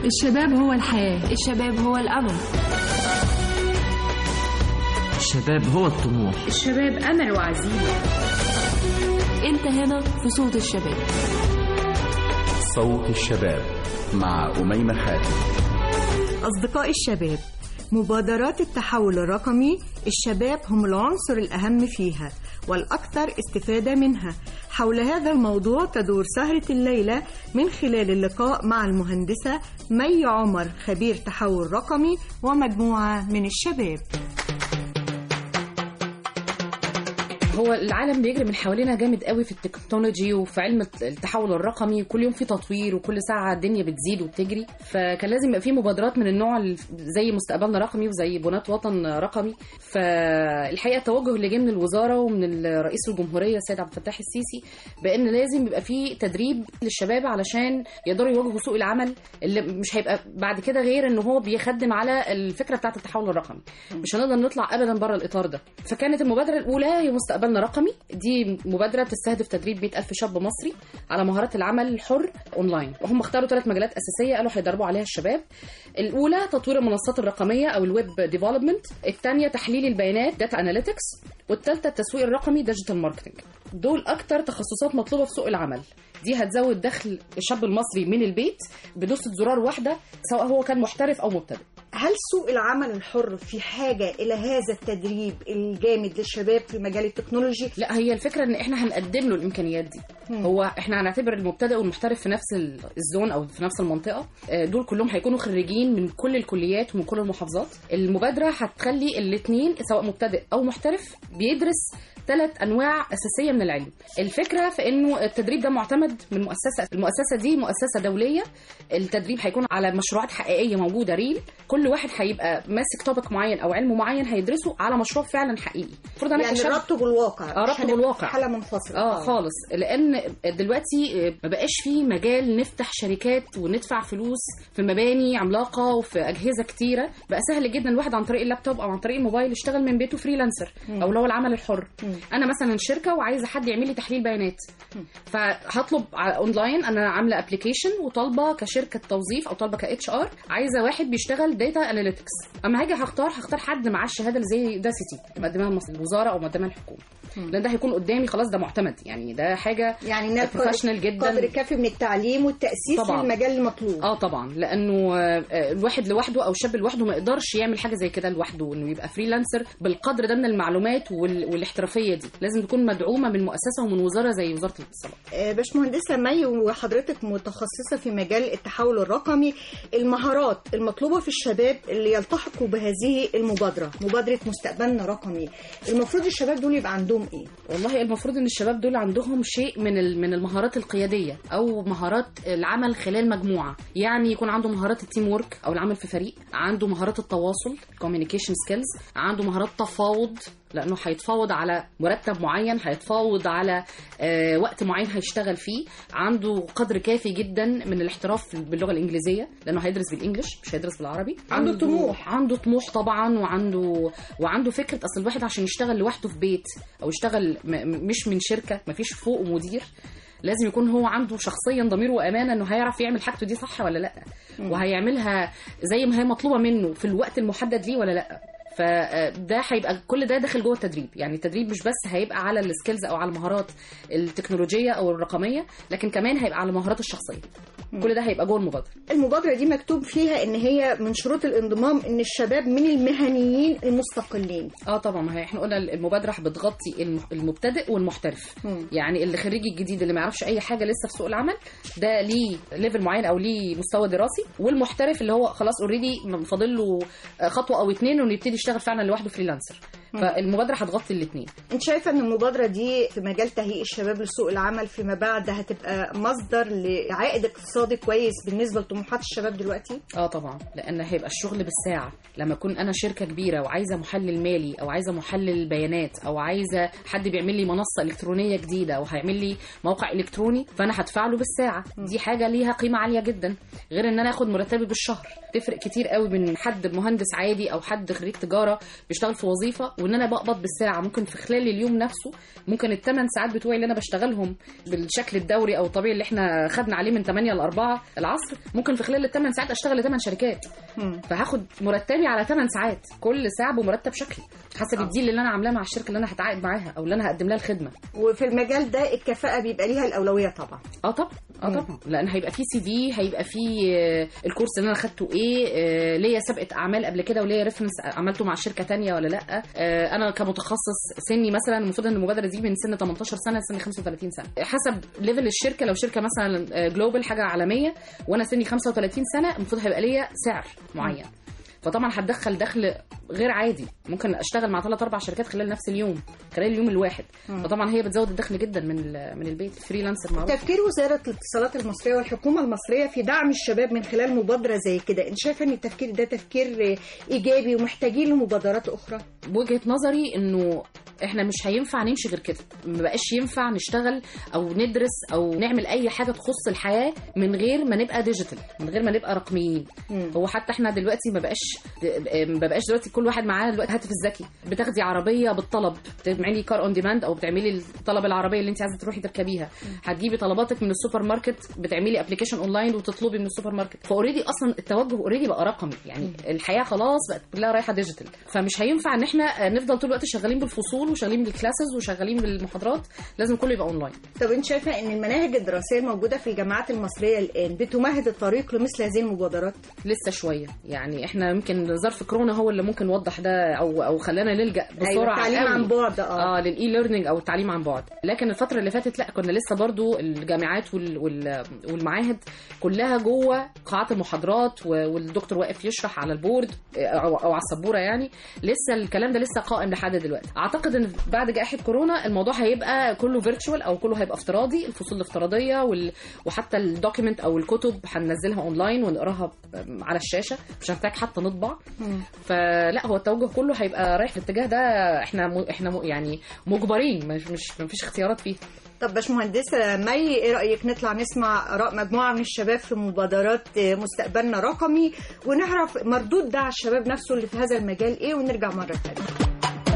الشباب هو الحياة الشباب هو الأمل الشباب هو الطموح الشباب أمل وعزيمة أنت هنا في صوت الشباب صوت الشباب مع أميمة حاتم أصدقاء الشباب مبادرات التحول الرقمي الشباب هم العنصر الأهم فيها والأكثر استفادة منها حول هذا الموضوع تدور سهرة الليلة من خلال اللقاء مع المهندسة مي عمر خبير تحول رقمي ومجموعة من الشباب هو العالم بيجري من حوالينا جامد قوي في التكنولوجي وفي علم التحول الرقمي كل يوم في تطوير وكل ساعه الدنيا بتزيد وبتجري فكان لازم يبقى في مبادرات من النوع ال- زي مستقبلنا رقمي وزي بنات وطن رقمي فالحقيقه التوجه اللي جه من الوزاره ومن رئيس الجمهوريه السيد عبد الفتاح السيسي بان لازم يبقى في تدريب للشباب علشان يقدروا يواجهوا سوق العمل اللي مش هيبقى بعد كده غير ان هو بيخدم على الفكره بتاعه التحول الرقمي مش هنقدر نطلع ابدا بره الاطار ده فكانت المبادره الاولى هي مستقبلنا رقمي دي مبادره بتستهدف تدريب 100000 شاب مصري على مهارات العمل الحر اونلاين وهم اختاروا ثلاث مجالات اساسيه قالوا هيدربوا عليها الشباب الاولى تطوير المنصات الرقميه او الويب ديفلوبمنت الثانيه تحليل البيانات داتا اناليتكس والثالثه التسويق الرقمي ديجيتال ماركتنج دول اكتر تخصصات مطلوبه في سوق العمل دي هتزود دخل الشاب المصري من البيت بدوسة زرار واحدة سواء هو كان محترف أو مبتدئ هل سوق العمل الحر في حاجة إلى هذا التدريب الجامد للشباب في مجال التكنولوجي؟ لا هي الفكرة ان احنا هنقدم له الامكانيات دي مم. هو احنا هنعتبر المبتدئ والمحترف في نفس ال- الزون او في نفس المنطقة آه، دول كلهم هيكونوا خريجين من كل الكليات ومن كل المحافظات المبادرة هتخلي الاثنين سواء مبتدئ او محترف بيدرس ثلاث انواع اساسيه من العلم الفكره في انه التدريب ده معتمد من مؤسسه المؤسسه دي مؤسسه دوليه التدريب هيكون على مشروعات حقيقيه موجوده ريل كل واحد هيبقى ماسك توبك معين او علم معين هيدرسه على مشروع فعلا حقيقي المفروض انا يعني كشاب- ربطه بالواقع اه مش ربطه هنبقى بالواقع في حالة منفصلة اه خالص لان دلوقتي ما بقاش في مجال نفتح شركات وندفع فلوس في مباني عملاقه وفي اجهزه كتيره بقى سهل جدا الواحد عن طريق اللابتوب او عن طريق الموبايل يشتغل من بيته فريلانسر مم. او اللي هو العمل الحر مم. انا مثلا شركه وعايزه حد يعمل لي تحليل بيانات فهطلب على اونلاين انا عامله ابلكيشن وطالبه كشركه توظيف او طالبه كاتش ار عايزه واحد بيشتغل داتا اناليتكس اما هاجي هختار هختار حد معاه الشهاده اللي زي ده سيتي مقدمها المص- الوزاره او مقدمها الحكومه لان ده هيكون قدامي خلاص ده معتمد يعني ده حاجه يعني إنها بروفيشنال جدا قدر كافي من التعليم والتأسيس طبعاً. للمجال المطلوب اه طبعا لانه آه، آه، الواحد لوحده او الشاب لوحده ما يقدرش يعمل حاجه زي كده لوحده انه يبقى فريلانسر بالقدر ده من المعلومات وال- والاحترافيه دي لازم تكون مدعومه من مؤسسه ومن وزاره زي وزاره الاتصالات آه، باشمهندسة مي وحضرتك متخصصة في مجال التحول الرقمي المهارات المطلوبة في الشباب اللي يلتحقوا بهذه المبادرة مبادرة مستقبلنا رقمي المفروض الشباب دول يبقى عندهم ايه؟ والله المفروض ان الشباب دول عندهم شيء من ال- من المهارات القياديه او مهارات العمل خلال مجموعه يعني يكون عنده مهارات التيم وورك او العمل في فريق عنده مهارات التواصل communication سكيلز عنده مهارات تفاوض لانه هيتفاوض على مرتب معين هيتفاوض على آه، وقت معين هيشتغل فيه عنده قدر كافي جدا من الاحتراف باللغه الانجليزيه لانه هيدرس بالانجلش مش هيدرس بالعربي عنده طموح. عنده طموح طبعا وعنده وعنده فكره اصل الواحد عشان يشتغل لوحده في بيت او يشتغل م- م- مش من شركه مفيش فوقه مدير لازم يكون هو عنده شخصيا ضمير وامانه انه هيعرف يعمل حاجته دي صح ولا لا وهيعملها زي ما هي مطلوبه منه في الوقت المحدد ليه ولا لا فده هيبقى كل ده داخل جوه التدريب يعني التدريب مش بس هيبقى على السكيلز او على المهارات التكنولوجيه او الرقميه لكن كمان هيبقى على المهارات الشخصيه كل ده هيبقى جوه المبادره المبادرة دي مكتوب فيها ان هي من شروط الانضمام ان الشباب من المهنيين المستقلين اه طبعا ما هي احنا قلنا المبادره بتغطي الم- المبتدئ والمحترف مم. يعني اللي خريج الجديد اللي ما يعرفش اي حاجه لسه في سوق العمل ده ليه ليفل معين او ليه مستوى دراسي والمحترف اللي هو خلاص اوريدي فاضل له خطوه او اتنين انه يبتدي يشتغل فعلا لوحده فريلانسر فالمبادره هتغطي الاثنين انت شايفة ان المبادرة دي في مجال تهيئ الشباب لسوق العمل فيما بعد هتبقى مصدر لعائد اقتصادي كويس بالنسبة لطموحات الشباب دلوقتي؟ اه طبعا لان هيبقى الشغل بالساعه لما اكون انا شركه كبيره وعايزه محلل مالي او عايزه محلل بيانات او عايزه حد بيعمل لي منصه الكترونيه جديده او هيعمل لي موقع الكتروني فانا هدفع له بالساعه دي حاجه ليها قيمه عاليه جدا غير ان انا اخد مرتبي بالشهر تفرق كتير قوي من حد مهندس عادي او حد خريج تجاره بيشتغل في وظيفه وان انا بقبض بالساعه ممكن في خلال اليوم نفسه ممكن الثمان ساعات بتوعي اللي انا بشتغلهم بالشكل الدوري او الطبيعي اللي احنا خدنا عليه من 8 ل 4 العصر ممكن في خلال الثمان ساعات اشتغل لثمان شركات فهاخد مرتبي على 8 ساعات كل ساعه بمرتب شكلي حسب الديل اللي انا عاملاه مع الشركه اللي انا هتعاقد معاها او اللي انا هقدم لها الخدمه وفي المجال ده الكفاءة بيبقى ليها الأولوية طبعا اه طبعا اه طبعا لان هيبقى في سي في هيبقى في آه، الكورس اللي انا خدته ايه آه، ليا سابقه اعمال قبل كده وليا ريفرنس عملته مع شركه تانية ولا لا آه، انا كمتخصص سني مثلا المفروض ان المبادره دي من سن 18 سنه لسن 35 سنه حسب ليفل الشركه لو شركه مثلا جلوبال حاجه عالميه وانا سني 35 سنه المفروض هيبقى ليا سعر معين فطبعا هتدخل دخل غير عادي ممكن اشتغل مع ثلاث اربع شركات خلال نفس اليوم خلال اليوم الواحد فطبعا هي بتزود الدخل جدا من ال- من البيت فريلانسر معروف تفكير وزارة الاتصالات المصرية والحكومة المصرية في دعم الشباب من خلال مبادرة زي كده انت شايفة ان التفكير ده تفكير ايجابي ومحتاجين له مبادرات اخرى بوجهه نظري انه احنا مش هينفع نمشي غير كده ما بقاش ينفع نشتغل او ندرس او نعمل اي حاجه تخص الحياه من غير ما نبقى ديجيتال من غير ما نبقى رقميين هو حتى احنا دلوقتي ما بقاش ما بقاش دلوقتي كل واحد معاه دلوقتي هاتف الذكي بتاخدي عربيه بالطلب بتعملي كار اون ديماند او بتعملي الطلب العربيه اللي انت عايزه تروحي تركبيها هتجيبي طلباتك من السوبر ماركت بتعملي ابلكيشن اونلاين وتطلبي من السوبر ماركت فاوريدي اصلا التوجه اوريدي بقى رقمي يعني الحياه خلاص بقت كلها رايحه ديجيتال فمش هينفع ان احنا نفضل طول الوقت شغالين بالفصول وشغالين بالكلاسز وشغالين بالمحاضرات لازم كله يبقى اونلاين طب انت شايفة ان المناهج الدراسية الموجودة في الجامعات المصرية الان بتمهد الطريق لمثل هذه المبادرات لسه شويه يعني احنا يمكن ظرف كورونا هو اللي ممكن وضح ده او او خلانا نلجا بسرعه أيوة التعليم قوي. عن بعد اه اه للاي ليرنينج او التعليم عن بعد لكن الفتره اللي فاتت لا كنا لسه برضو الجامعات وال وال والمعاهد كلها جوه قاعات المحاضرات و- والدكتور واقف يشرح على البورد او, أو على السبوره يعني لسه الكلام ده لسه قائم لحد دلوقتي اعتقد ان بعد جائحه كورونا الموضوع هيبقى كله فيرتشوال او كله هيبقى افتراضي الفصول الافتراضيه وال... وحتى الدوكيمنت او الكتب هننزلها اونلاين ونقراها على الشاشه مش هنحتاج حتى نطبع فلا هو التوجه كله هيبقى رايح في الاتجاه ده احنا م... احنا م... يعني مجبرين مش مش مفيش اختيارات فيه طب باشمهندسة مي ايه رأيك نطلع نسمع آراء مجموعة من الشباب في مبادرات مستقبلنا رقمي ونعرف مردود ده على الشباب نفسه اللي في هذا المجال ايه ونرجع مرة تانية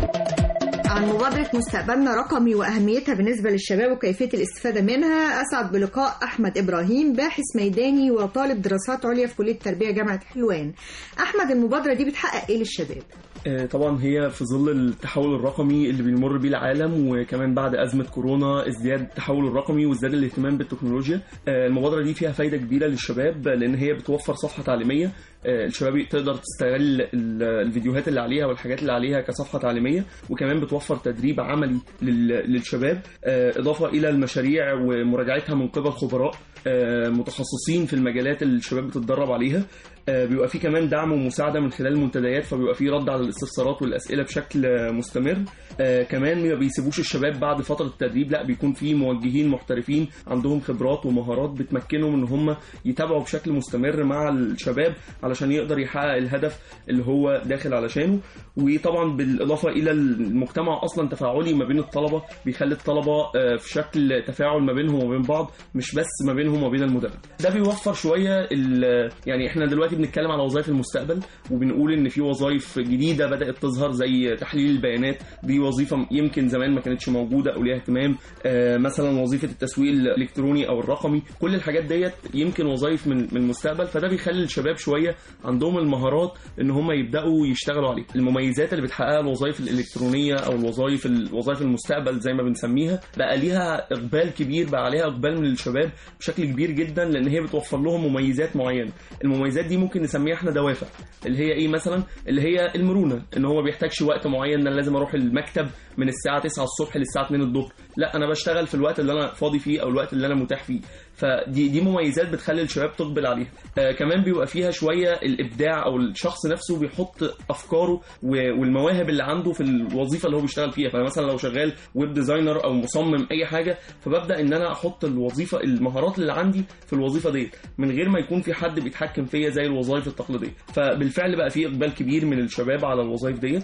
عن مبادرة مستقبلنا رقمي وأهميتها بالنسبة للشباب وكيفية الاستفادة منها أسعد بلقاء أحمد إبراهيم باحث ميداني وطالب دراسات عليا في كلية التربية جامعة حلوان أحمد المبادرة دي بتحقق إيه للشباب؟ آه، طبعا هي في ظل التحول الرقمي اللي بيمر بيه العالم وكمان بعد أزمة كورونا ازدياد التحول الرقمي وازداد الاهتمام بالتكنولوجيا آه، المبادرة دي فيها فايدة كبيرة للشباب لأن هي بتوفر صفحة تعليمية آه، الشباب تقدر تستغل ال- الفيديوهات اللي عليها والحاجات اللي عليها كصفحة تعليمية وكمان بتوفر تدريب عملي لل- للشباب آه، إضافة إلى المشاريع ومراجعتها من قبل خبراء آه، متخصصين في المجالات اللي الشباب بتتدرب عليها آه، بيبقى في كمان دعم ومساعده من خلال المنتديات فبيبقى في رد على الاستفسارات والاسئله بشكل آه، مستمر آه، كمان ما بيسيبوش الشباب بعد فتره التدريب لا بيكون في موجهين محترفين عندهم خبرات ومهارات بتمكنهم ان هم يتابعوا بشكل مستمر مع الشباب علشان يقدر يحقق الهدف اللي هو داخل علشانه وطبعا بالاضافه الى المجتمع اصلا تفاعلي ما بين الطلبه بيخلي الطلبه آه، في شكل تفاعل ما بينهم وبين بعض مش بس ما بينهم وبين المدرب ده بيوفر شويه ال- يعني احنا دلوقتي بنتكلم على وظائف المستقبل وبنقول ان في وظائف جديده بدات تظهر زي تحليل البيانات دي وظيفه يمكن زمان ما كانتش موجوده او ليها اهتمام آه، مثلا وظيفه التسويق الالكتروني او الرقمي كل الحاجات ديت يمكن وظائف من من المستقبل فده بيخلي الشباب شويه عندهم المهارات ان هم يبداوا يشتغلوا عليه المميزات اللي بتحققها الوظائف الالكترونيه او الوظائف الوظائف المستقبل زي ما بنسميها بقى ليها اقبال كبير بقى عليها اقبال من الشباب بشكل كبير جدا لان هي بتوفر لهم مميزات معينه المميزات دي ممكن نسميها احنا دوافع اللي هي ايه مثلا اللي هي المرونه ان هو ما بيحتاجش وقت معين ان انا لازم اروح المكتب من الساعه 9 الصبح للساعه 2 الظهر لا انا بشتغل في الوقت اللي انا فاضي فيه او الوقت اللي انا متاح فيه فدي دي مميزات بتخلي الشباب تقبل عليها آه كمان بيبقى فيها شويه الابداع او الشخص نفسه بيحط افكاره و- والمواهب اللي عنده في الوظيفه اللي هو بيشتغل فيها فانا مثلا لو شغال ويب ديزاينر او مصمم اي حاجه فببدا ان انا احط الوظيفه المهارات اللي عندي في الوظيفه ديت من غير ما يكون في حد بيتحكم فيا زي الوظائف التقليديه فبالفعل بقى في اقبال كبير من الشباب على الوظائف ديت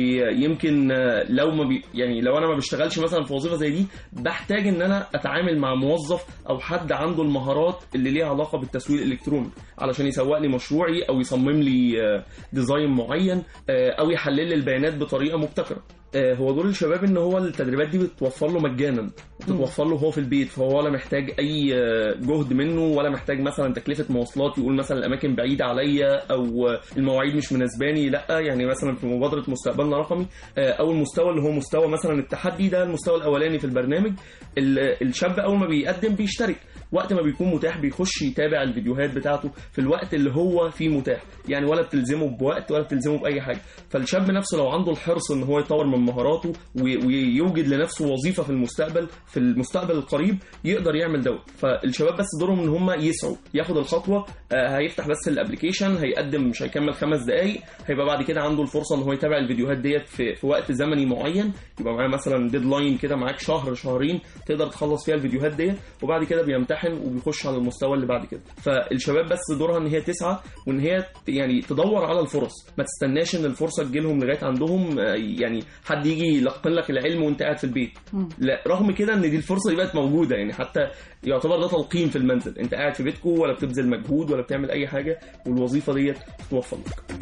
ويمكن آه، لو ما بي يعني لو انا ما بشتغلش مثلا في وظيفه زي دي بحتاج ان انا اتعامل مع موظف او حد عنده المهارات اللي ليها علاقه بالتسويق الالكتروني علشان يسوق لي مشروعي او يصمم لي آه، ديزاين معين آه، او يحلل لي البيانات بطريقه مبتكره آه، هو دور الشباب ان هو التدريبات دي بتوفر له مجانا بتتوفر له هو في البيت فهو ولا محتاج اي آه، جهد منه ولا محتاج مثلا تكلفه مواصلات يقول مثلا الاماكن بعيده عليا او آه، المواعيد مش مناسباني لا يعني مثلا في مبادره مستقبلنا رقمي آه، او المستوى اللي هو مستوى مثلا التحدي ده المستوى الاولاني في البرنامج ال- الشاب اول ما بيقدم بيشترك وقت ما بيكون متاح بيخش يتابع الفيديوهات بتاعته في الوقت اللي هو فيه متاح يعني ولا بتلزمه بوقت ولا بتلزمه باي حاجه فالشاب نفسه لو عنده الحرص ان هو يطور من مهاراته و- ويوجد لنفسه وظيفه في المستقبل في المستقبل القريب يقدر يعمل دوت فالشباب بس دورهم ان هم يسعوا ياخد الخطوه آه، هيفتح بس الابلكيشن هيقدم مش هيكمل خمس دقائق هيبقى بعد كده عنده الفرصه ان هو يتابع الفيديوهات ديت في, في وقت زمني معين يبقى معاه مثلا ديدلاين كده معاك شهر شهرين تقدر تخلص فيها الفيديوهات ديت وبعد كده بيمتحن وبيخش على المستوى اللي بعد كده فالشباب بس دورها ان هي تسعى وان هي يعني تدور على الفرص ما تستناش ان الفرصه تجيلهم لغايه عندهم آه، يعني حد يجي يلقن لك العلم وانت قاعد في البيت لا رغم كده ان دي الفرصه دي بقت موجوده يعني حتى يعتبر ده تلقين في المنزل انت قاعد في بيتكو ولا بتبذل مجهود ولا بتعمل اي حاجه والوظيفه ديت تتوفر لك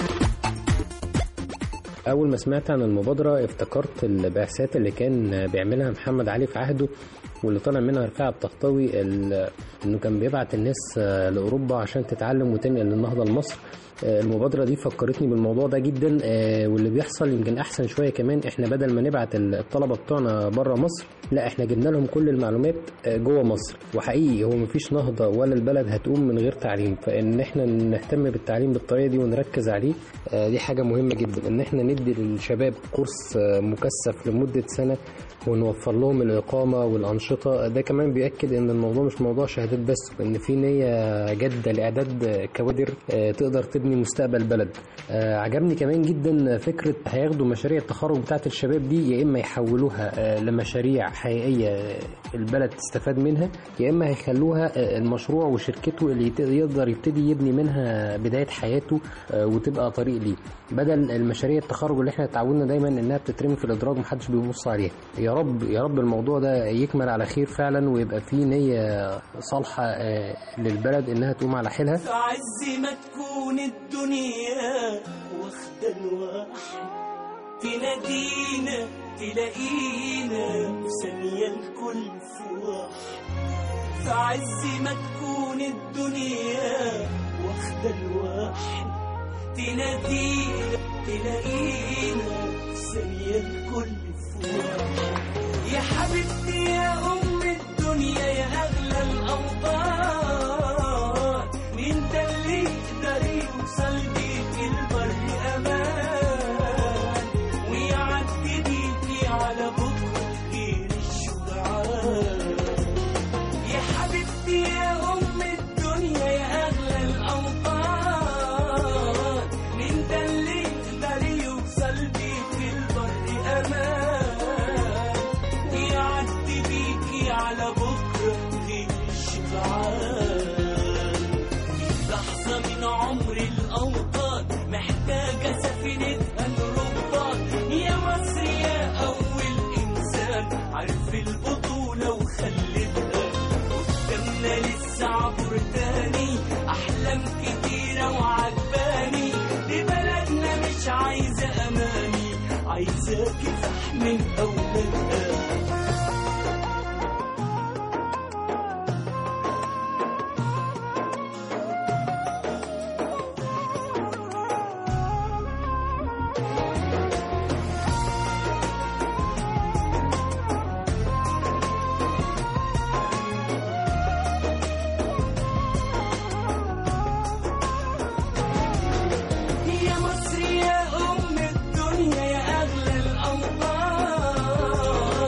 أول ما سمعت عن المبادرة افتكرت البعثات اللي كان بيعملها محمد علي في عهده واللي طلع منها رفاعة الطخطاوي ال- إنه كان بيبعت الناس آه، لأوروبا عشان تتعلم وتنقل النهضة لمصر آه، المبادرة دي فكرتني بالموضوع ده جدا آه، واللي بيحصل يمكن أحسن شوية كمان إحنا بدل ما نبعت الطلبة بتوعنا بره مصر لا إحنا جبنا لهم كل المعلومات آه، جوه مصر وحقيقي هو مفيش نهضة ولا البلد هتقوم من غير تعليم فإن إحنا نهتم بالتعليم بالطريقة دي ونركز عليه آه، دي حاجة مهمة جدا إن إحنا ندي للشباب كورس آه، مكثف لمدة سنة ونوفر لهم الإقامة والأنشطة ده كمان بيأكد إن الموضوع مش موضوع شهادات بس وإن في نية جادة لإعداد كوادر آه، تقدر تبني مستقبل بلد آه، عجبني كمان جدا فكرة هياخدوا مشاريع التخرج بتاعت الشباب دي يا إما يحولوها آه، لمشاريع حقيقية آه، البلد تستفاد منها يا إما هيخلوها آه، المشروع وشركته اللي يت- يقدر يبتدي يبني منها بداية حياته آه، وتبقى طريق ليه بدل المشاريع التخرج اللي احنا اتعودنا دايما انها بتترمي في الادراج محدش بيبص عليها يا رب يا رب الموضوع ده يكمل على خير فعلا ويبقى فيه نية صالحة آه، للبلد انها تقوم على حيلها في عز ما تكون الدنيا واخدة الواحد تنادينا تلاقينا في ثانية الكل في واحد في عز ما تكون الدنيا واخدة الواحد تنادينا تلاقينا في ثانية الكل في واحد يا حبيبتي يا أم الدنيا يا أغلى الأوطان مين ده اللي يقدر يوصل بيك البر أمان ويعدي بيكي على بكرة غير الشجعان يا حبيبتي يا أم الدنيا يا أغلى الأوطان مين ده اللي يقدر يوصل بيك البر أمان ويعدي بيكي على بكرة غير الشجعان لحظة من عمر الأوطان محتاجة سفينتها الرباط يا مصر يا أول إنسان عارف البطولة وخلتها قدامنا لسه عبر تاني أحلام كتيرة وعجباني دي بلدنا مش عايزة أماني عايزة كفاح من أولادها يا مصر يا أم الدنيا يا أغلى الأوطان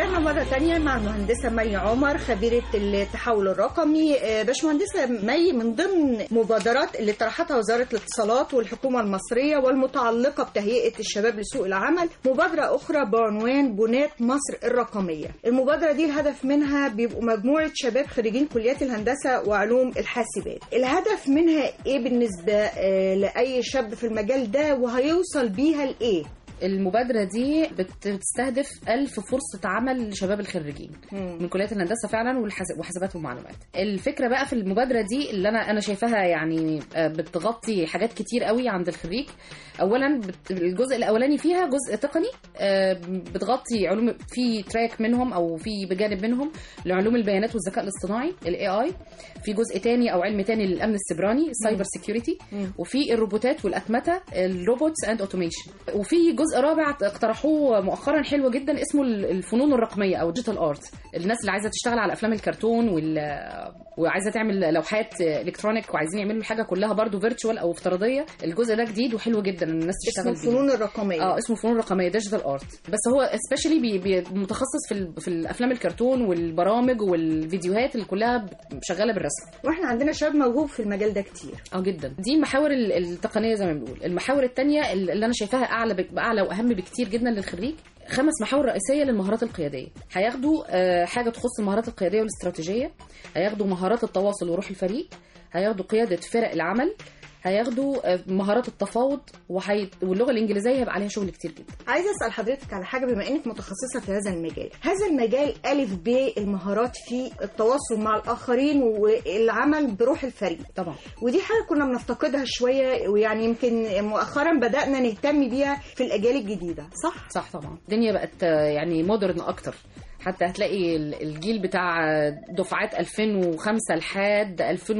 رجعنا مرة تانية مع المهندسة مي عمر خبيرة التحول الرقمي آه، باشمهندسة مي من ضمن مبادرات اللي طرحتها وزارة الاتصالات والحكومة المصرية والمتعلقة بتهيئة الشباب لسوق العمل مبادرة أخرى بعنوان بناة مصر الرقمية المبادرة دي الهدف منها بيبقوا مجموعة شباب خريجين كليات الهندسة وعلوم الحاسبات الهدف منها إيه بالنسبة آه، لأي شاب في المجال ده وهيوصل بيها لإيه؟ المبادرة دي بت- بتستهدف ألف فرصة عمل لشباب الخريجين من كليات الهندسة فعلا والحس- وحاسبات ومعلومات الفكرة بقى في المبادرة دي اللي أنا أنا شايفاها يعني آه، بتغطي حاجات كتير قوي عند الخريج أولا بت- الجزء الأولاني فيها جزء تقني آه، بتغطي علوم في تراك منهم أو في بجانب منهم لعلوم البيانات والذكاء الاصطناعي الاي اي في جزء تاني أو علم تاني للأمن السيبراني السايبر سيكيورتي وفي الروبوتات والأتمتة الروبوتس اند اوتوميشن وفي جزء رابع اقترحوه مؤخرا حلو جدا اسمه الفنون الرقميه او ديجيتال ارت الناس اللي عايزه تشتغل على افلام الكرتون وال وعايزه تعمل لوحات الكترونيك وعايزين يعملوا الحاجه كلها برضو فيرتشوال او افتراضيه الجزء ده جديد وحلو جدا ان الناس اسمه تشتغل بيه. الفنون الرقمية اه اسمه فنون رقميه ديجيتال ارت بس هو سبيشالي بي بي متخصص في ال- في الافلام الكرتون والبرامج والفيديوهات اللي كلها ب- شغاله بالرسم واحنا عندنا شباب موهوب في المجال ده كتير اه جدا دي المحاور ال- التقنيه زي ما بنقول المحاور الثانيه اللي انا شايفاها اعلى بك- اعلى واهم بكتير جدا للخريج خمس محاور رئيسيه للمهارات القياديه هياخدوا آه، حاجه تخص المهارات القياديه والاستراتيجيه هياخدوا مهارات التواصل وروح الفريق هياخدوا قياده فرق العمل هياخدوا آه، مهارات التفاوض وهي... واللغه الانجليزيه هيبقى عليها شغل كتير جدا عايزه اسال حضرتك على حاجه بما انك متخصصه في هذا المجال هذا المجال الف ب المهارات في التواصل مع الاخرين والعمل بروح الفريق طبعا ودي حاجه كنا بنفتقدها شويه ويعني يمكن مؤخرا بدانا نهتم بيها في الاجيال الجديده صح صح طبعا الدنيا بقت آه، يعني مودرن اكتر حتى هتلاقي ال- الجيل بتاع دفعات 2005 لحد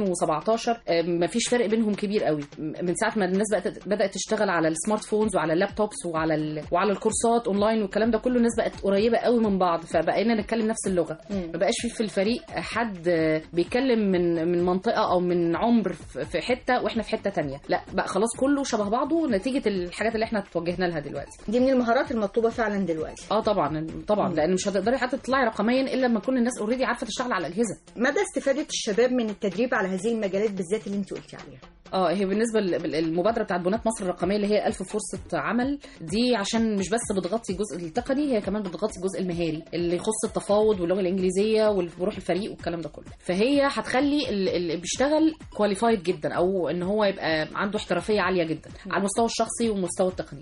2017 آه، مفيش فرق بينهم كبير قوي من ساعه ما الناس بقت بدات تشتغل على السمارت فونز وعلى اللابتوبس وعلى ال... وعلى الكورسات اونلاين والكلام ده كله الناس بقت قريبه قوي من بعض فبقينا نتكلم نفس اللغه ما بقاش في في الفريق حد آه، بيتكلم من من منطقه او من عمر في في حته واحنا في حته تانية لا بقى خلاص كله شبه بعضه نتيجه الحاجات اللي احنا توجهنا لها دلوقتي دي من المهارات المطلوبه فعلا دلوقتي اه طبعا طبعا لان مش هتقدري حتى تطلعي رقميا الا لما تكون الناس اوريدي عارفه تشتغل على الاجهزه مدى استفاده الشباب من التدريب على هذه المجالات بالذات اللي انت قلتي عليها اه هي بالنسبه للمبادره بتاعت بنات مصر الرقميه اللي هي ألف فرصه عمل دي عشان مش بس بتغطي الجزء التقني هي كمان بتغطي الجزء المهاري اللي يخص التفاوض واللغه الانجليزيه وروح الفريق والكلام ده كله فهي هتخلي ال- اللي بيشتغل كواليفايد جدا او ان هو يبقى عنده احترافيه عاليه جدا على المستوى الشخصي والمستوى التقني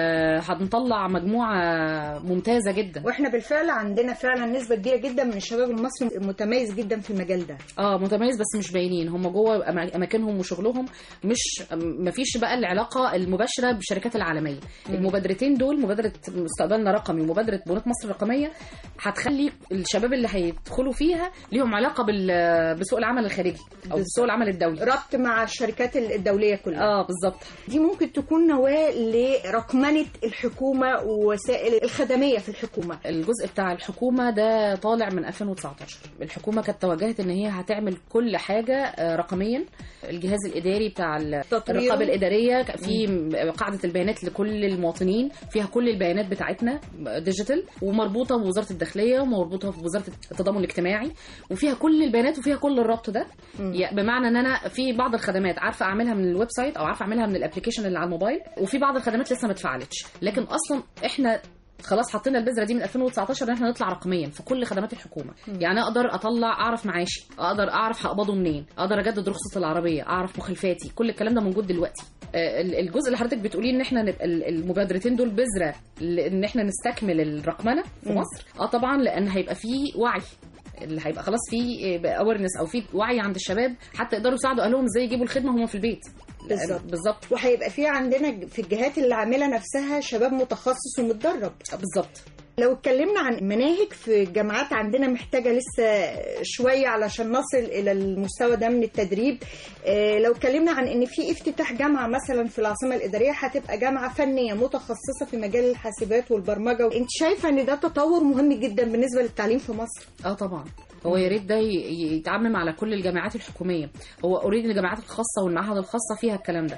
فهنطلع مجموعه ممتازه جدا واحنا بالفعل عندنا فعلا نسبه كبيره جدا من الشباب المصري متميز جدا في المجال ده اه متميز بس مش باينين هم جوه أما- اماكنهم وشغلهم مش ما فيش بقى العلاقه المباشره بالشركات العالميه المبادرتين دول مبادره مستقبلنا رقمي ومبادره بنات مصر الرقميه هتخلي الشباب اللي هيدخلوا فيها ليهم علاقه بال- بسوق العمل الخارجي او بسوق العمل الدولي ربط مع الشركات الدوليه كلها اه بالظبط دي ممكن تكون نواه لرقمنه الحكومه ووسائل الخدميه في الحكومه الجزء بتاع الحكومه ده طالع من 2019 الحكومه كانت توجهت ان هي هتعمل كل حاجه آه، رقميا الجهاز الاداري بتاع ال- تطويره. الرقابه الاداريه في قاعده البيانات لكل المواطنين فيها كل البيانات بتاعتنا ديجيتال ومربوطه بوزاره الداخليه ومربوطه بوزاره التضامن الاجتماعي وفيها كل البيانات وفيها كل الربط ده يعني بمعنى ان انا في بعض الخدمات عارفه اعملها من الويب سايت او عارفه اعملها من الابلكيشن اللي على الموبايل وفي بعض الخدمات لسه ما اتفعلتش لكن اصلا احنا خلاص حطينا البذره دي من 2019 ان احنا نطلع رقميا في كل خدمات الحكومه يعني اقدر اطلع اعرف معاشي اقدر اعرف هقبضه منين اقدر اجدد رخصه العربيه اعرف مخالفاتي كل الكلام ده موجود دلوقتي آه، ال- الجزء اللي حضرتك بتقوليه ان احنا نبقى ال- المبادرتين دول بذره ل- ان احنا نستكمل الرقمنه في مصر اه طبعا لان هيبقى في وعي اللي هيبقى خلاص في اويرنس او في وعي عند الشباب حتى يقدروا يساعدوا اهلهم ازاي يجيبوا الخدمه وهم في البيت لأن- بالظبط. بالظبط وهيبقى في عندنا في الجهات اللي عامله نفسها شباب متخصص ومتدرب بالظبط لو اتكلمنا عن مناهج في الجامعات عندنا محتاجة لسه شوية علشان نصل إلى المستوى ده من التدريب آه، لو اتكلمنا عن إن في افتتاح جامعة مثلا في العاصمة الإدارية هتبقى جامعة فنية متخصصة في مجال الحاسبات والبرمجة أنت شايفة إن ده تطور مهم جدا بالنسبة للتعليم في مصر اه طبعا هو يا ريت ده ي- يتعمم على كل الجامعات الحكوميه هو اوريدي الجامعات الخاصه والمعاهد الخاصه فيها الكلام ده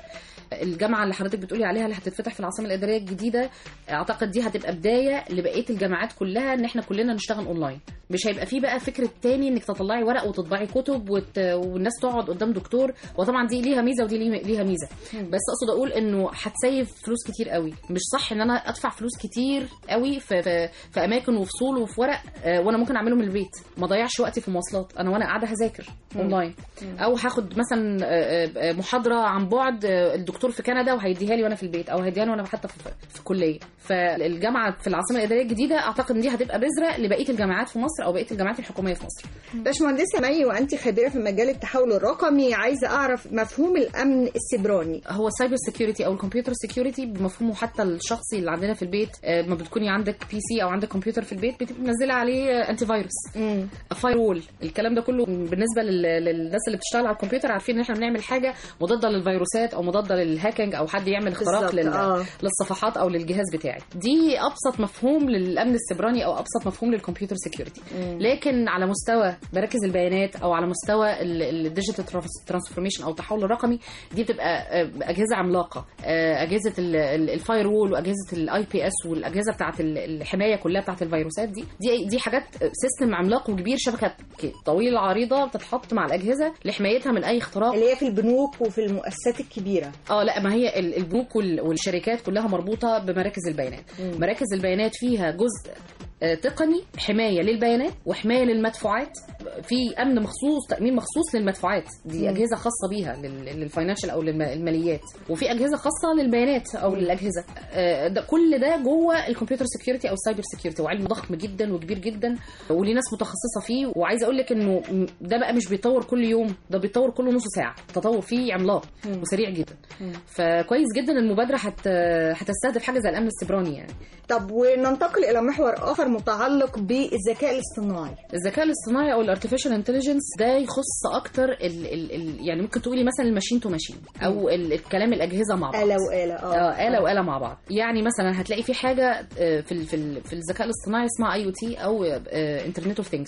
الجامعه اللي حضرتك بتقولي عليها اللي هتتفتح في العاصمه الاداريه الجديده اعتقد دي هتبقى بدايه لبقيه الجامعات كلها ان احنا كلنا نشتغل اونلاين مش هيبقى فيه بقى فكره تاني انك تطلعي ورق وتطبعي كتب وت... والناس تقعد قدام دكتور وطبعا دي ليها ميزه ودي ليه- ليها ميزه بس اقصد اقول انه هتسيف فلوس كتير قوي مش صح ان انا ادفع فلوس كتير قوي في في, في اماكن وفصول وفي ورق آه، وانا ممكن اعمله من البيت ما اضيعش وقتي في المواصلات انا وانا قاعده هذاكر اونلاين او هاخد مثلا آه، آه، محاضره عن بعد آه، الدكتور في كندا وهيديها لي وانا في البيت او هيديها لي وانا حتى في, في كليه فالجامعه في العاصمه الاداريه الجديده اعتقد ان دي هتبقى بذره لبقيه الجامعات في مصر او بقيه الجامعات الحكوميه في مصر باشمهندسة مي وأنت خبيرة في مجال التحول الرقمي عايزة أعرف مفهوم الأمن السيبراني هو السايبر سيكيورتي او الكمبيوتر سيكيورتي بمفهومه حتى الشخصي اللي عندنا في البيت آه، ما بتكوني عندك بي سي او عندك كمبيوتر في البيت بتبقي منزله عليه آه، انتي فيروس فاير وول الكلام ده كله بالنسبه لل- للناس اللي بتشتغل على الكمبيوتر عارفين ان احنا بنعمل حاجه مضاده للفيروسات او مضاده للهاكينج او حد يعمل اختراق بالظبط، لل... آه. للصفحات او للجهاز بتاعي دي ابسط مفهوم للامن السيبراني او ابسط مفهوم للكمبيوتر سيكيورتي لكن على مستوى مراكز البيانات او على مستوى الديجيتال ترانسفورميشن او التحول الرقمي دي بتبقى آه، اجهزه عملاقه آه، اجهزه الفاير وول واجهزه الاي بي اس والاجهزه بتاعه ال- الحمايه كلها بتاعه الفيروسات دي دي دي حاجات سيستم عملاق وكبير شبكه ك- طويله عريضه بتتحط مع الاجهزه لحمايتها من اي اختراق اللي هي في البنوك وفي المؤسسات الكبيرة اه لا ما هي ال- البنوك وال- والشركات كلها مربوطه بمراكز البيانات مراكز البيانات فيها جزء آه، تقني حمايه للبيانات وحمايه للمدفوعات في امن مخصوص تامين مخصوص للمدفوعات دي اجهزه خاصه بيها لل- للفاينانشال او للم- الماليات وفي اجهزه خاصه للبيانات او للاجهزه آه، ده كل ده جوه الكمبيوتر سكيورتي او السايبر سكيورتي وعلم ضخم جدا وكبير جدا وليه ناس متخصصه فيه وعايزه اقول لك انه م- ده بقى مش بيتطور كل يوم ده بيتطور كل نص ساعه التطور فيه عملاق وسريع جدا فكويس جدا المبادره هت هتستهدف حاجه زي الامن السيبراني يعني طب وننتقل إلى محور آخر متعلق بالذكاء الاصطناعي الذكاء الاصطناعي او الارتفيشال انتليجنس ده يخص اكتر ال ال ال يعني ممكن تقولي مثلا الماشين تو ماشين او ال- الكلام الاجهزه مع بعض آلة وآلة اه اه آلة وآلة مع بعض يعني مثلا هتلاقي في حاجة آه، في ال في ال في الذكاء الاصطناعي اسمها اي او تي او انترنت اوف ثينجز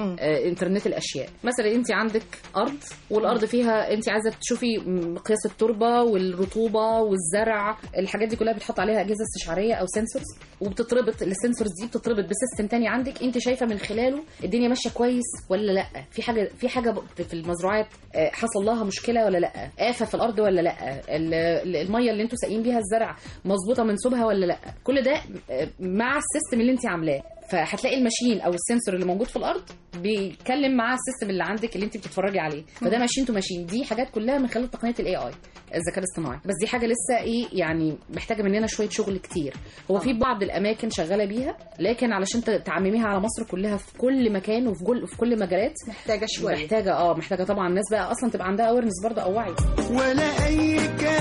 انترنت الاشياء مثلا انت عندك ارض والارض فيها انت عايزه تشوفي مقياس التربه والرطوبه والزرع الحاجات دي كلها بتحط عليها اجهزه استشعاريه او سنسورز وبتتربط السنسورز دي بتتربط بسيستم تاني عندك انت شايفه من خلاله الدنيا ماشيه كويس ولا لا في حاجه في حاجه ب- في المزروعات آه، حصل لها مشكله ولا لا آفة في الارض ولا لا ال- ال- الميه اللي انتوا ساقين بيها الزرع مظبوطه منسوبها ولا لا كل ده آه، مع السيستم اللي انت عاملاه فهتلاقي الماشين او السنسور اللي موجود في الارض بيتكلم مع السيستم اللي عندك اللي انت بتتفرجي عليه فده ماشين تو ماشين دي حاجات كلها من خلال تقنيه الاي اي الذكاء الاصطناعي بس دي حاجه لسه ايه يعني محتاجه مننا شويه شغل كتير هو في بعض الاماكن شغاله بيها لكن علشان ت- تعمميها على مصر كلها في كل مكان وفي كل في كل مجالات محتاجة شوية محتاجه اه محتاجه طبعا الناس بقى اصلا تبقى عندها اويرنس برضه او وعي ولا أي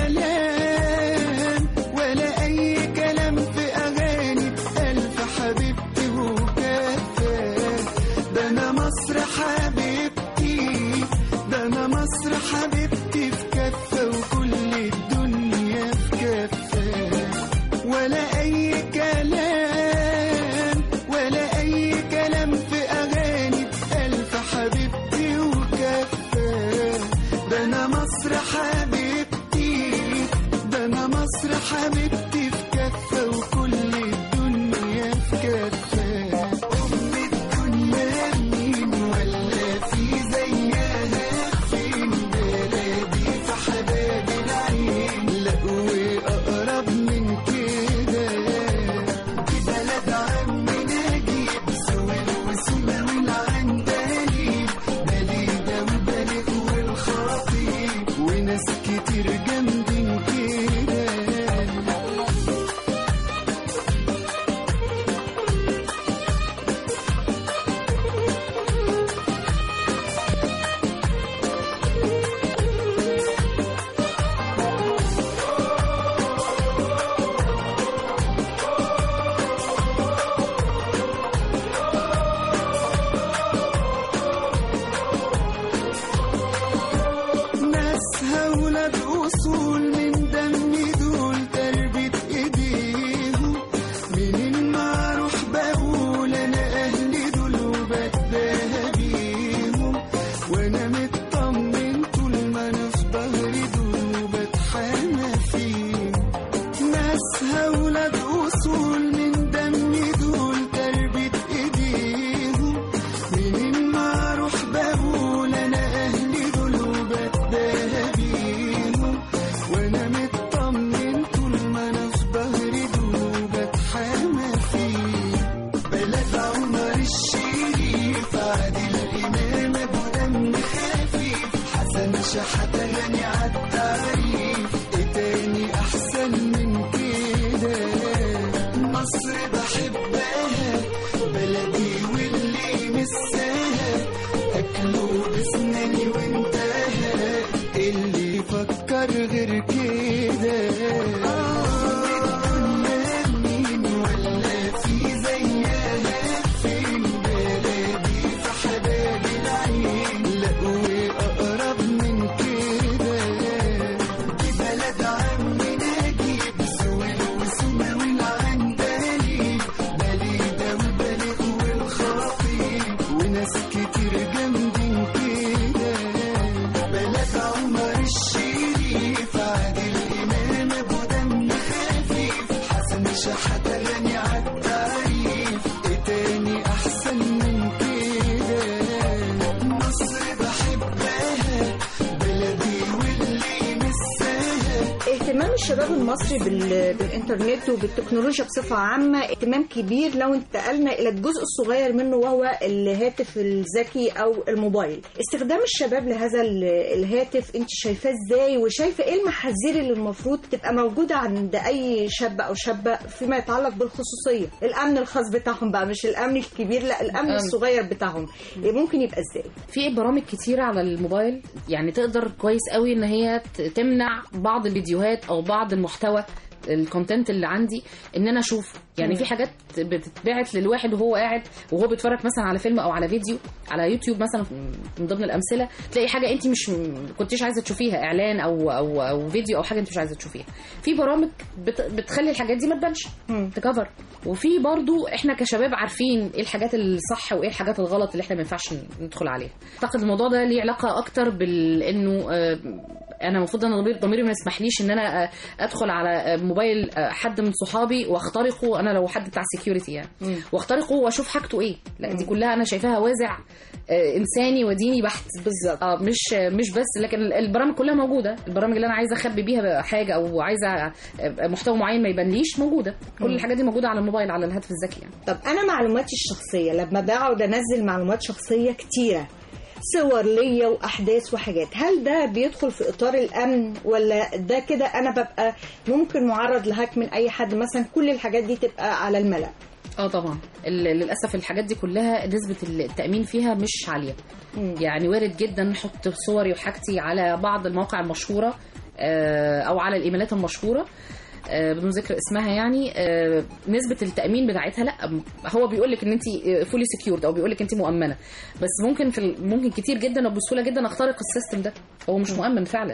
كلام ولا أي كلام في أغاني ألف حبيبتي وكفى ده أنا مصر حبيبتي ده أنا مصر حبيبتي في كفة وكل الدنيا في كفة ولا أي كلام ولا أي كلام في أغاني ألف حبيبتي وكفة ده أنا مصر حبيبتي ده أنا مصر حبيبتي في كفة وكل الدنيا في كفة أم الدنيا مين ولا في زيها فين بلادي في حباب العين لا وأقرب من كده دي بلد عمي نجيب سويل وسوبة والعندليب بليدة وبلد والخطيب وناس كتير جنبين كده شحتلاني عالتعريف ايه تاني احسن من كده مصر بحبها بلدي واللي مساها اهتمام الشباب المصري بال... بالانترنت وبالتكنولوجيا بصفة عامة اهتمام كبير لو انتقلنا الى الجزء الصغير منه وهو الهاتف الذكي او الموبايل استخدام الشباب لهذا ال- الهاتف انت شايفاه ازاي وشايفة ايه المحاذير اللي المفروض تبقى موجودة عند اي شاب او شابة فيما يتعلق بالخصوصية الامن الخاص بتاعهم بقى مش الامن الكبير لا الامن الأمن. الصغير بتاعهم ممكن يبقى ازاي في برامج كتيرة على الموبايل يعني تقدر كويس قوي ان هي ت- تمنع بعض الفيديوهات او بعض المحتوى الكونتنت اللي عندي ان انا اشوفه يعني مم. في حاجات بتتبعت للواحد وهو قاعد وهو بيتفرج مثلا على فيلم او على فيديو على يوتيوب مثلا من ضمن الامثله تلاقي حاجه انت مش كنتيش عايزه تشوفيها اعلان او او او فيديو او حاجه انت مش عايزه تشوفيها في برامج بت بتخلي الحاجات دي ما تبانش تكفر وفي برضو احنا كشباب عارفين ايه الحاجات الصح وايه الحاجات الغلط اللي احنا ما ينفعش ندخل عليها اعتقد الموضوع ده ليه علاقه اكتر بانه انا المفروض انا ضمير ضميري ما يسمحليش ان انا آه، ادخل على آه، موبايل آه، حد من صحابي واخترقه انا لو حد بتاع سكيورتي يعني واخترقه واشوف حاجته ايه لا دي كلها انا شايفاها وازع آه، انساني وديني بحت بالظبط اه مش مش بس لكن البرامج كلها موجوده البرامج اللي انا عايزه اخبي بيها حاجه او عايزه آه، محتوى معين ما يبانليش موجوده كل مم. الحاجات دي موجوده على الموبايل على الهاتف الذكي يعني طب انا معلوماتي الشخصيه لما بقعد انزل معلومات شخصيه كتيره صور ليا واحداث وحاجات هل ده بيدخل في اطار الامن ولا ده كده انا ببقى ممكن معرض لهاك من اي حد مثلا كل الحاجات دي تبقى على الملأ اه طبعا ال- للاسف الحاجات دي كلها نسبه التامين فيها مش عاليه يعني وارد جدا نحط صوري وحاجتي على بعض المواقع المشهوره آه، او على الايميلات المشهوره آه، بدون ذكر اسمها يعني آه، نسبه التامين بتاعتها لا هو بيقول لك ان انت فولي سكيورد او بيقول لك انت مؤمنه بس ممكن في ال- ممكن كتير جدا وبسهوله جدا اخترق السيستم ده هو مش مؤمن فعلا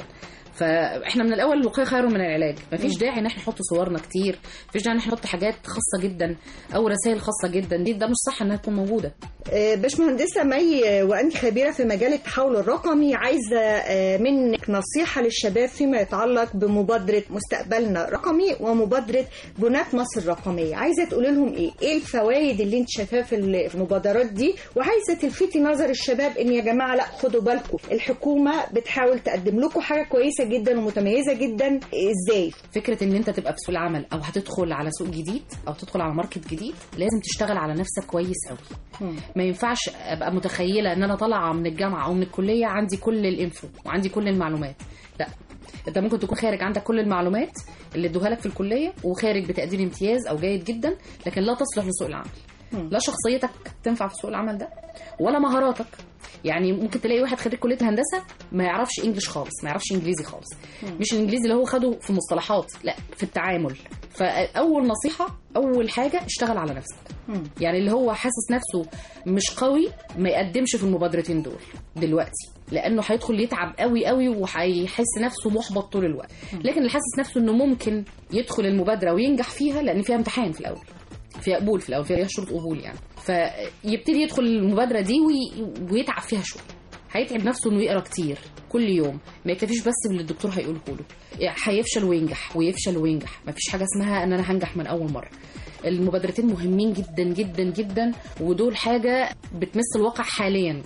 فاحنا من الاول الوقايه خير من العلاج مفيش داعي ان احنا نحط صورنا كتير مفيش داعي ان احنا نحط حاجات خاصه جدا او رسائل خاصه جدا دي ده مش صح انها تكون موجوده آه، باشمهندسة مي آه، وأنت خبيرة في مجال التحول الرقمي عايزة آه، منك نصيحة للشباب فيما يتعلق بمبادرة مستقبلنا رقمي ومبادرة بناة مصر الرقمية عايزة تقولي لهم إيه؟ إيه الفوائد اللي أنت شايفاها في ال- في المبادرات دي وعايزة تلفتي نظر الشباب إن يا جماعة لا خدوا بالكم الحكومة بتحاول تقدم لكم حاجة كويسة جدا ومتميزة جدا إزاي؟ فكره ان انت تبقى في سوق العمل او هتدخل على سوق جديد او تدخل على ماركت جديد لازم تشتغل على نفسك كويس قوي ما ينفعش ابقى متخيله ان انا طالعه من الجامعه او من الكليه عندي كل الانفو وعندي كل المعلومات لا انت ممكن تكون خارج عندك كل المعلومات اللي ادوها لك في الكليه وخارج بتقدير امتياز او جيد جدا لكن لا تصلح لسوق العمل لا شخصيتك تنفع في سوق العمل ده ولا مهاراتك يعني ممكن تلاقي واحد خريج كليه هندسه ما يعرفش انجليش خالص ما يعرفش انجليزي خالص مش الانجليزي اللي هو خده في المصطلحات لا في التعامل فاول نصيحه اول حاجه اشتغل على نفسك يعني اللي هو حاسس نفسه مش قوي ما يقدمش في المبادرتين دول دلوقتي لانه هيدخل يتعب قوي قوي وهيحس نفسه محبط طول الوقت لكن اللي حاسس نفسه انه ممكن يدخل المبادره وينجح فيها لان فيها امتحان في الاول فيها قبول في الاول فيها شروط قبول يعني فيبتدي يدخل المبادره دي وي... ويتعب فيها شويه هيتعب نفسه انه يقرا كتير كل يوم ما يكتفيش بس باللي الدكتور هيقوله له يعني هيفشل وينجح ويفشل وينجح ما فيش حاجه اسمها ان انا هنجح من اول مره المبادرتين مهمين جدا جدا جدا ودول حاجه بتمس الواقع حاليا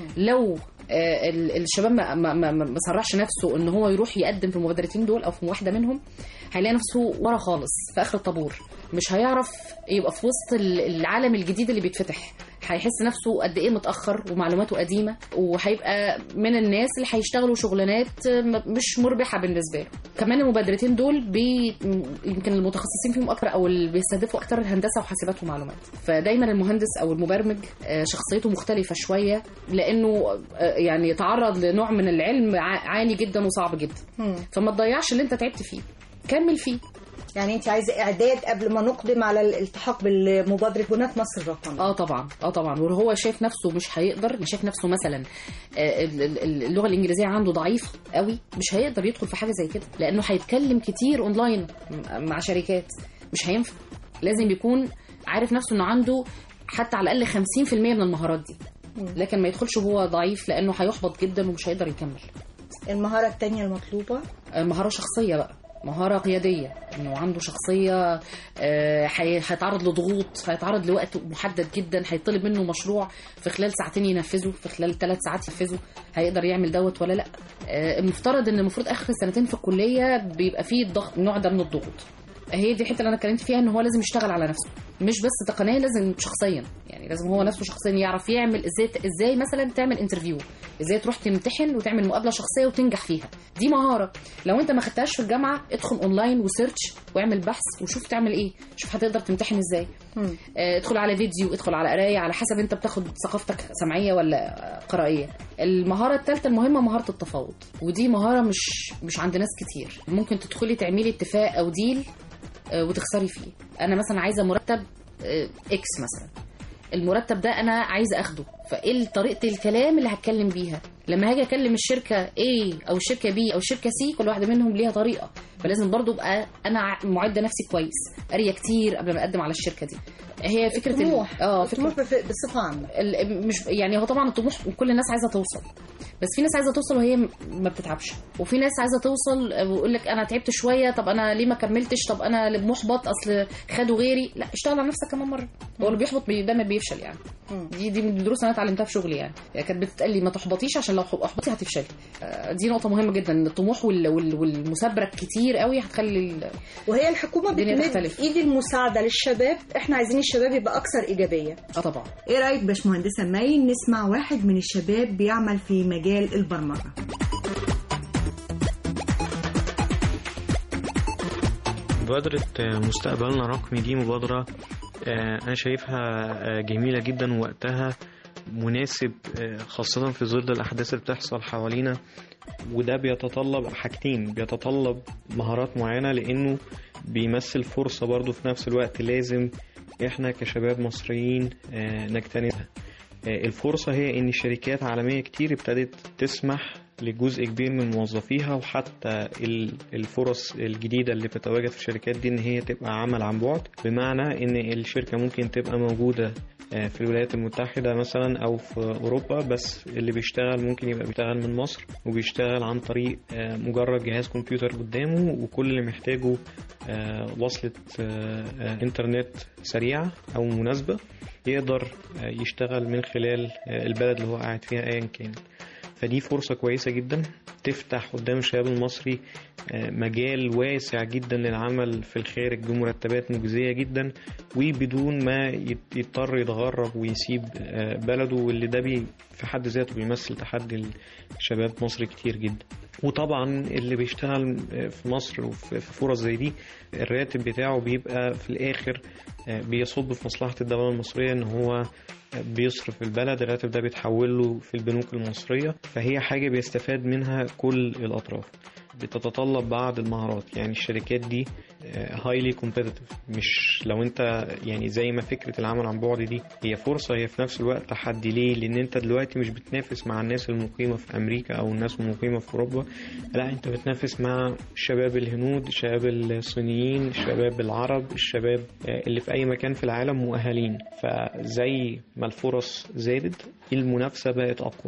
لو آه، ال- الشباب ما ما ما ما صرحش نفسه ان هو يروح يقدم في المبادرتين دول او في واحده منهم هيلاقي نفسه ورا خالص في اخر الطابور مش هيعرف يبقى في وسط ال- العالم الجديد اللي بيتفتح هيحس نفسه قد ايه متاخر ومعلوماته قديمه وهيبقى من الناس اللي هيشتغلوا شغلانات م- مش مربحه بالنسبه له كمان المبادرتين دول بي يمكن المتخصصين فيهم اكتر او اللي بيستهدفوا اكتر الهندسه وحاسبات ومعلومات فدايما المهندس او المبرمج آه، شخصيته مختلفه شويه لانه آه، يعني يتعرض لنوع من العلم ع- عالي جدا وصعب جدا فما تضيعش اللي انت تعبت فيه كمل فيه يعني انت عايزه اعداد قبل ما نقدم على الالتحاق بالمبادره بناة مصر الرقميه اه طبعا اه طبعا وهو شايف نفسه مش هيقدر مش شايف نفسه مثلا آه، ال- ال- اللغه الانجليزيه عنده ضعيف قوي مش هيقدر يدخل في حاجه زي كده لانه هيتكلم كتير اونلاين م- مع شركات مش هينفع لازم يكون عارف نفسه انه عنده حتى على الاقل 50% من المهارات دي لكن ما يدخلش وهو ضعيف لانه هيحبط جدا ومش هيقدر يكمل المهاره الثانيه المطلوبه آه، مهاره شخصيه بقى مهاره قياديه انه عنده شخصيه آه، هي- هيتعرض لضغوط هيتعرض لوقت محدد جدا هيطلب منه مشروع في خلال ساعتين ينفذه في خلال ثلاث ساعات ينفذه هيقدر يعمل دوت ولا لا آه، المفترض ان المفروض اخر سنتين في الكليه بيبقى فيه الضغط النوع ده من الضغوط هي دي الحته اللي انا اتكلمت فيها ان هو لازم يشتغل على نفسه مش بس تقنيا لازم شخصيا يعني لازم هو نفسه شخصيا يعرف يعمل ازاي ازاي مثلا تعمل انترفيو ازاي تروح تمتحن وتعمل مقابله شخصيه وتنجح فيها دي مهاره لو انت ما خدتهاش في الجامعه ادخل اونلاين وسيرش واعمل بحث وشوف تعمل ايه شوف هتقدر تمتحن ازاي آه، ادخل على فيديو ادخل على قرايه على حسب انت بتاخد ثقافتك سمعيه ولا قرائيه المهاره الثالثه المهمه مهاره التفاوض ودي مهاره مش مش عند ناس كتير ممكن تدخلي تعملي اتفاق او ديل آه، وتخسري فيه انا مثلا عايزه مرتب آه، اكس مثلا المرتب ده انا عايزه اخده فايه طريقه الكلام اللي هتكلم بيها لما هاجي اكلم الشركه A او الشركه B او الشركه C كل واحده منهم ليها طريقه فلازم برضو ابقى انا ع- معده نفسي كويس قاريه كتير قبل ما اقدم على الشركه دي هي فكره ال- الطموح اه فكره الطموح بف- بصفه عامه ال- مش يعني هو طبعا الطموح كل الناس عايزه توصل بس في ناس عايزه توصل وهي م- ما بتتعبش وفي ناس عايزه توصل ويقول لك انا تعبت شويه طب انا ليه ما كملتش طب انا اللي محبط اصل خدوا غيري لا اشتغل على نفسك كمان مره هو اللي بيحبط بي- دايما بيفشل يعني دي دي من الدروس انا اتعلمتها في شغلي يعني يعني كانت بتتقال لي ما تحبطيش عشان لو حب- احبطي هتفشلي آه، دي نقطه مهمه جدا ان الطموح وال- وال- والمثابره الكتير قوي هتخلي ال- وهي الحكومه الدنيا بتمد تختلف. ايد المساعده للشباب احنا عايزين الشباب يبقى اكثر ايجابيه اه طبعا ايه رايك باشمهندسه مي نسمع واحد من الشباب بيعمل في مجال البرمجه مبادرة مستقبلنا رقمي دي مبادرة آه، أنا شايفها آه، جميلة جدا ووقتها مناسب آه، خاصة في ظل الأحداث اللي بتحصل حوالينا وده بيتطلب حاجتين بيتطلب مهارات معينة لأنه بيمثل فرصة برضو في نفس الوقت لازم إحنا كشباب مصريين آه، نجتنبها آه، الفرصة هي إن شركات عالمية كتير ابتدت تسمح لجزء كبير من موظفيها وحتى ال- الفرص الجديدة اللي بتتواجد في الشركات دي إن هي تبقى عمل عن بعد بمعنى إن الشركة ممكن تبقى موجودة آه، في الولايات المتحدة مثلا أو في أوروبا بس اللي بيشتغل ممكن يبقى بيشتغل من مصر وبيشتغل عن طريق آه، مجرد جهاز كمبيوتر قدامه وكل اللي محتاجه آه، وصلة آه، آه، إنترنت سريعة أو مناسبة يقدر آه، يشتغل من خلال آه، البلد اللي هو قاعد فيها أيا كان فدي فرصة كويسة جدا تفتح قدام الشباب المصري آه، مجال واسع جدا للعمل في الخارج بمرتبات مجزية جدا وبدون ما يت- يضطر يتغرب ويسيب آه، بلده واللي ده بي في حد ذاته بيمثل تحدي لشباب مصر كتير جدا وطبعا اللي بيشتغل آه، في مصر وفي في فرص زي دي الراتب بتاعه بيبقى في الآخر آه، بيصب في مصلحة الدولة المصرية إن هو بيصرف البلد الراتب ده بيتحول له في البنوك المصرية فهي حاجة بيستفاد منها كل الأطراف بتتطلب بعض المهارات يعني الشركات دي هايلي كومبيتيتيف مش لو انت يعني زي ما فكره العمل عن بعد دي هي فرصه هي في نفس الوقت تحدي ليه لان انت دلوقتي مش بتنافس مع الناس المقيمه في امريكا او الناس المقيمه في اوروبا لا انت بتنافس مع الشباب الهنود الشباب الصينيين الشباب العرب الشباب آه، اللي في اي مكان في العالم مؤهلين فزي ما الفرص زادت المنافسه بقت اقوى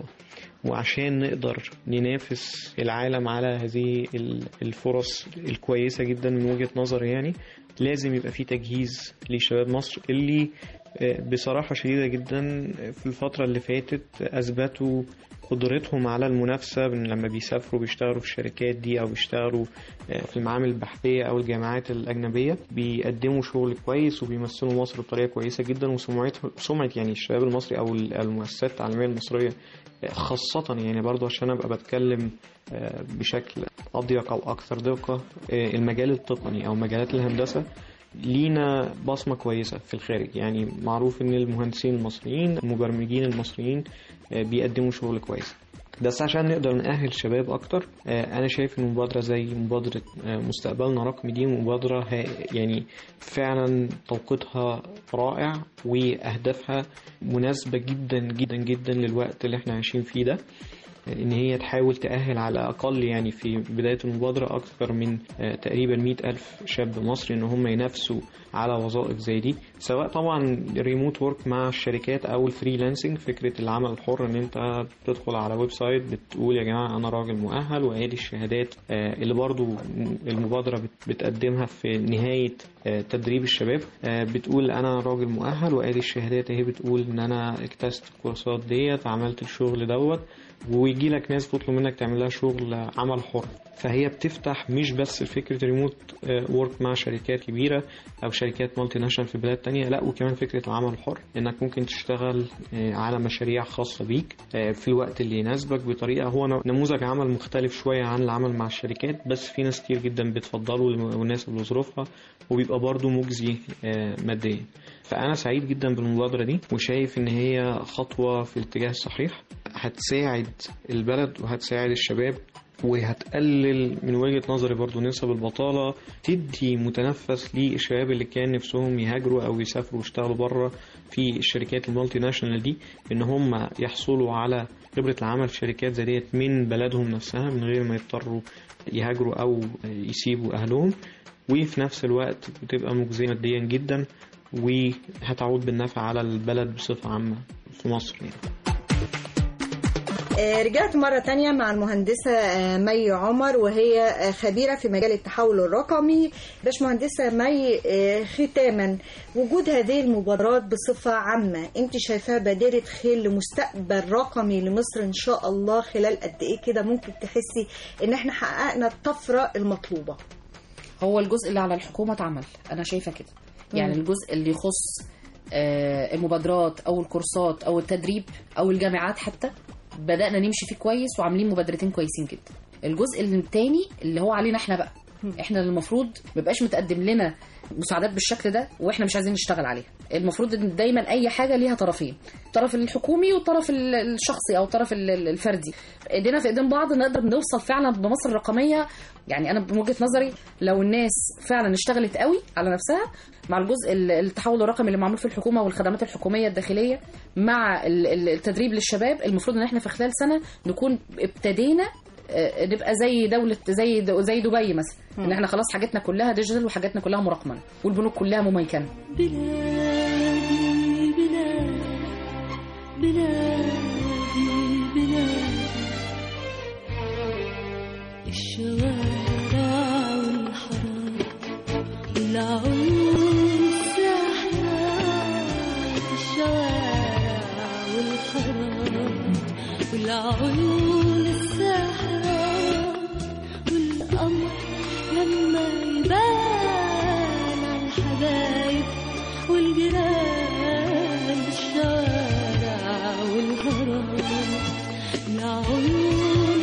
وعشان نقدر ننافس العالم على هذه ال- الفرص الكويسة جدا من وجهة نظري يعني لازم يبقى في تجهيز لشباب مصر اللي آه، بصراحة شديدة جدا في الفترة اللي فاتت أثبتوا قدرتهم على المنافسة من لما بيسافروا بيشتغلوا في الشركات دي أو بيشتغلوا آه، في المعامل البحثية أو الجامعات الأجنبية بيقدموا شغل كويس وبيمثلوا مصر بطريقة كويسة جدا وسمعته سمعة يعني الشباب المصري أو المؤسسات التعليمية المصرية خاصة يعني برضو عشان أبقى بتكلم آه، بشكل أضيق أو أكثر دقة آه، المجال التقني أو مجالات الهندسة لينا بصمة كويسة في الخارج يعني معروف إن المهندسين المصريين المبرمجين المصريين آه، بيقدموا شغل كويس بس عشان نقدر نأهل شباب أكتر آه، أنا شايف إن مبادرة زي مبادرة آه، مستقبلنا رقمي دي مبادرة ها- يعني فعلا توقيتها رائع وأهدافها مناسبة جدا جدا جدا للوقت اللي احنا عايشين فيه ده ان هي تحاول تأهل على الاقل يعني في بداية المبادرة اكثر من آه، تقريبا 100 الف شاب مصري ان هم ينافسوا على وظائف زي دي سواء طبعا ريموت ورك مع الشركات او الفريلانسنج فكرة العمل الحر ان انت بتدخل على ويب سايت بتقول يا جماعة انا راجل مؤهل وادي الشهادات آه، اللي برضو المبادرة بت- بتقدمها في نهاية آه، تدريب الشباب آه، بتقول انا راجل مؤهل وادي الشهادات اهي بتقول ان انا اجتزت الكورسات ديت عملت الشغل دوت ويجي لك ناس تطلب منك تعمل لها شغل عمل حر فهي بتفتح مش بس فكرة ريموت ورك مع شركات كبيرة أو شركات مالتي ناشونال في بلاد تانية لا وكمان فكرة العمل الحر إنك ممكن تشتغل آه، على مشاريع خاصة بيك آه، في الوقت اللي يناسبك بطريقة هو ن- نموذج عمل مختلف شوية عن العمل مع الشركات بس في ناس كتير جدا بتفضله والناس لظروفها وبيبقى برضه مجزي آه، ماديا فأنا سعيد جدا بالمبادرة دي وشايف إن هي خطوة في الاتجاه الصحيح هتساعد البلد وهتساعد الشباب وهتقلل من وجهة نظري برضو نسب البطالة تدي متنفس للشباب اللي كان نفسهم يهاجروا أو يسافروا ويشتغلوا بره في الشركات المالتي ناشونال دي إن هم يحصلوا على خبرة العمل في شركات زي ديت من بلدهم نفسها من غير ما يضطروا يهاجروا أو يسيبوا أهلهم وفي نفس الوقت بتبقى مجزية ماديا جدا وهتعود بالنفع على البلد بصفة عامة في مصر يعني. آه، رجعت مرة تانية مع المهندسة آه، مي عمر وهي آه، خبيرة في مجال التحول الرقمي باش مهندسة مي آه، ختاما وجود هذه المبادرات بصفة عامة انت شايفاها بادرة خير لمستقبل رقمي لمصر ان شاء الله خلال قد ايه كده ممكن تحسي ان احنا حققنا الطفرة المطلوبة هو الجزء اللي على الحكومة اتعمل أنا شايفة كده يعني مم. الجزء اللي يخص آه، المبادرات أو الكورسات أو التدريب أو الجامعات حتى بدأنا نمشي فيه كويس وعاملين مبادرتين كويسين جدا الجزء الثاني اللي هو علينا احنا بقى احنا اللي المفروض مبقاش متقدم لنا مساعدات بالشكل ده واحنا مش عايزين نشتغل عليها المفروض ان دايما اي حاجه ليها طرفين الطرف الحكومي والطرف ال- الشخصي او الطرف ال- ال- الفردي ايدينا في ايدين بعض نقدر نوصل فعلا بمصر الرقميه يعني انا بوجهه نظري لو الناس فعلا اشتغلت قوي على نفسها مع الجزء ال- التحول الرقمي اللي معمول في الحكومه والخدمات الحكوميه الداخليه مع ال- ال- التدريب للشباب المفروض ان احنا في خلال سنه نكون ابتدينا آه، نبقى زي دولة زي د- زي دبي مثلا ان احنا خلاص حاجاتنا كلها ديجيتال وحاجاتنا كلها مرقمنة والبنوك كلها مميكنة بلادي بلاد بلادي بلاد الشوارع والحارات والعيون الساحرات الشوارع والحارات والعيون الساحرات والقمر لما يبان على الحبايب والجيران الشارع والهرم العيون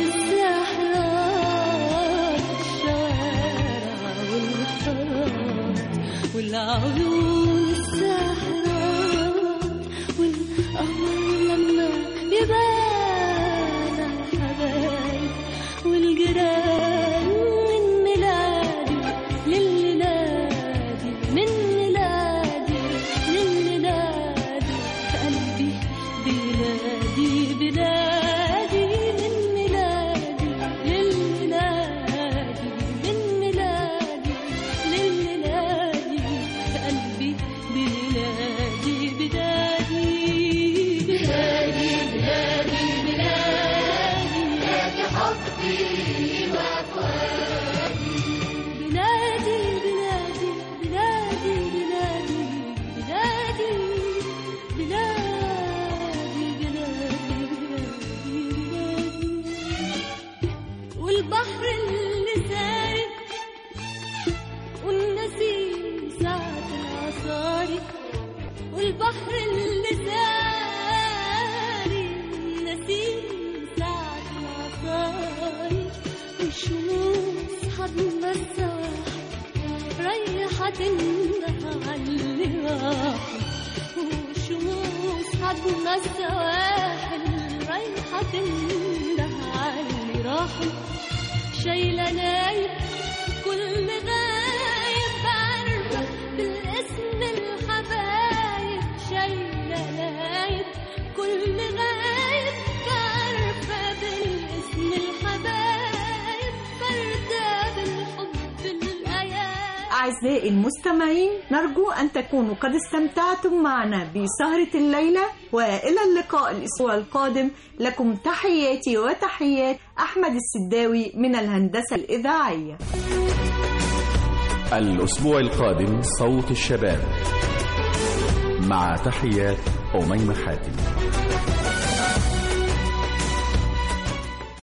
الساحرات الشارع والهرم والعيون الساحرات والقمر لما يبان على الحبايب والجيران من ميلادي للميلادي من ميلادي للميلادي في قلبي بلادي بلادي من ميلادي للميلادي من ميلادي للميلادي في قلبي بلادي بلادي بلادي بلادي بلادي بلادي حبي وفؤادي بلادي بلادي بلادي بلادي بلادي بلادي بلادي بلادي بلادي والبحر اللي سايب والنسيم ساعة العصاري والبحر اللي ساري النسيم ساعة العصاري والشموس حضن السواحل رايحة تنده على اللي راح والشموس حضن السواحل رايحة تنده على اللي راحوا شايلة نايم كل غايب عارفة بالاسم الحبايب شايلة نايم كل غايب عارفة بالاسم أعزائي المستمعين نرجو أن تكونوا قد استمتعتم معنا بسهرة الليلة وإلى اللقاء الأسبوع القادم لكم تحياتي وتحيات أحمد السداوي من الهندسة الإذاعية الأسبوع القادم صوت الشباب مع تحيات أميمة حاتم